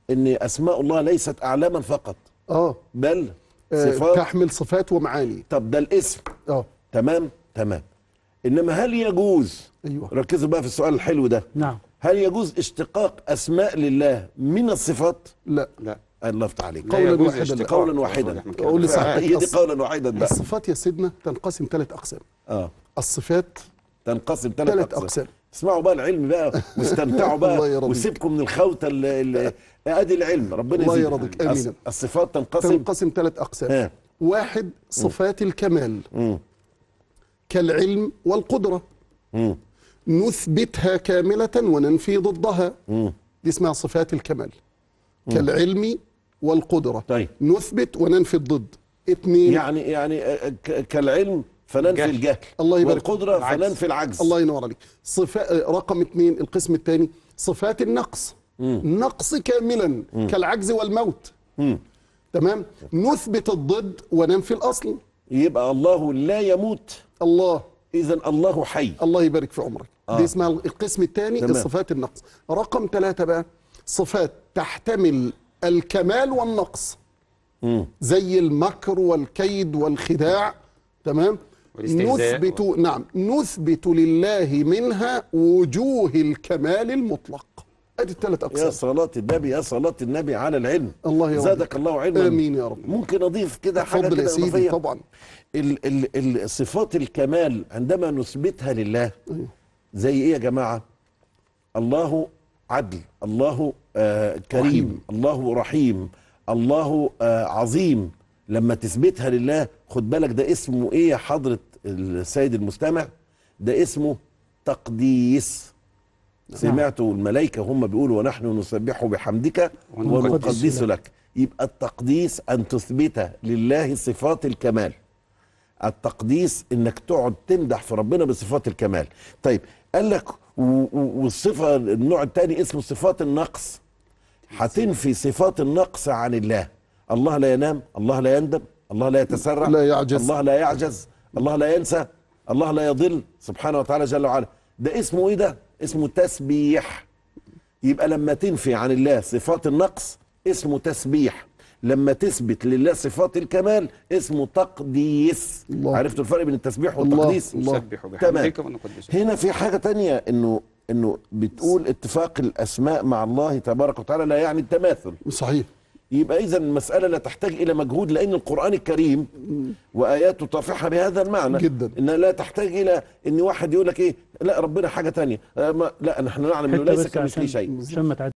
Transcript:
ان اسماء الله ليست اعلاما فقط اه بل آه، صفات تحمل صفات ومعاني طب ده الاسم اه تمام تمام انما هل يجوز ايوه ركزوا بقى في السؤال الحلو ده نعم هل يجوز اشتقاق اسماء لله من الصفات لا لا الله يفتح عليك لا قولاً يجوز واحداً. اشتقاق. قولا واحدا إحنا كده. قول لي صح. هي دي الص- قولا واحدا بقى الصفات يا سيدنا تنقسم ثلاث اقسام اه الصفات تنقسم ثلاث ثلاث اقسام اقسام اسمعوا بقى العلم بقى واستمتعوا الله بقى يرضيك. وسيبكم من الخوته اللي اللي- ادي العلم ربنا الله يزيدك. يرضيك. آمين. الص- الصفات تنقسم تنقسم ثلاث اقسام ها. واحد صفات الكمال مم. كالعلم والقدره مم. نثبتها كامله وننفي ضدها مم. دي اسمها صفات الكمال كالعلم والقدره طيب. نثبت وننفي الضد اثنين يعني يعني آه، ك- كالعلم فننفي جهل. الجهل الله يبارك والقدره العجز. فننفي العجز الله ينور عليك صفات رقم اثنين القسم الثاني صفات النقص نقص كاملا كالعجز والموت مم. تمام نثبت الضد وننفي الاصل يبقى الله لا يموت الله اذا الله حي الله يبارك في عمرك آه. دي اسمها القسم الثاني تمام. صفات النقص رقم ثلاثة بقى صفات تحتمل الكمال والنقص مم. زي المكر والكيد والخداع تمام والاستهزاء. نثبت نعم نثبت لله منها وجوه الكمال المطلق ادي الثلاث يا اقسام صلاة النبي يا صلاة النبي على العلم الله يرضيك. زادك الله علما امين يا رب ممكن اضيف كده حاجه اتفضل يا كده سيدي اضافيه طبعا ال ال ال صفات الكمال عندما نثبتها لله أيوه. زي ايه يا جماعه الله عدل الله آه كريم رحيم. رحيم. الله رحيم الله آه عظيم لما تثبتها لله خد بالك ده اسمه ايه يا حضره السيد المستمع ده اسمه تقديس سمعتوا الملائكة هم بيقولوا ونحن نسبح بحمدك ونقدس ونقدس لك يبقى التقديس أن تثبت لله صفات الكمال التقديس انك تقعد تمدح في ربنا بصفات الكمال طيب قال لك و- و- والصفة النوع الثاني اسمه صفات النقص هتنفي صفات النقص عن الله الله لا ينام الله لا يندم الله لا يتسرع لا يعجز. الله لا يعجز الله لا ينسى الله لا يضل سبحانه وتعالى جل وعلا ده اسمه ايه ده اسمه تسبيح يبقى لما تنفي عن الله صفات النقص اسمه تسبيح لما تثبت لله صفات الكمال اسمه تقديس الله. عرفتوا الفرق بين التسبيح الله. والتقديس الله. نسبح تمام بحمدك ونقدس لك. هنا في حاجة تانية انه انه بتقول اتفاق الاسماء مع الله تبارك وتعالى لا يعني التماثل صحيح يبقى اذا المسألة لا تحتاج الى مجهود لان القرآن الكريم واياته طافحة بهذا المعنى جدا. انها لا تحتاج الى ان واحد يقول لك ايه لا ربنا حاجة تانية آه، ما- لا نحن نعلم انه حتة ليس بس كمثله عشان شيء عشان ما تعديش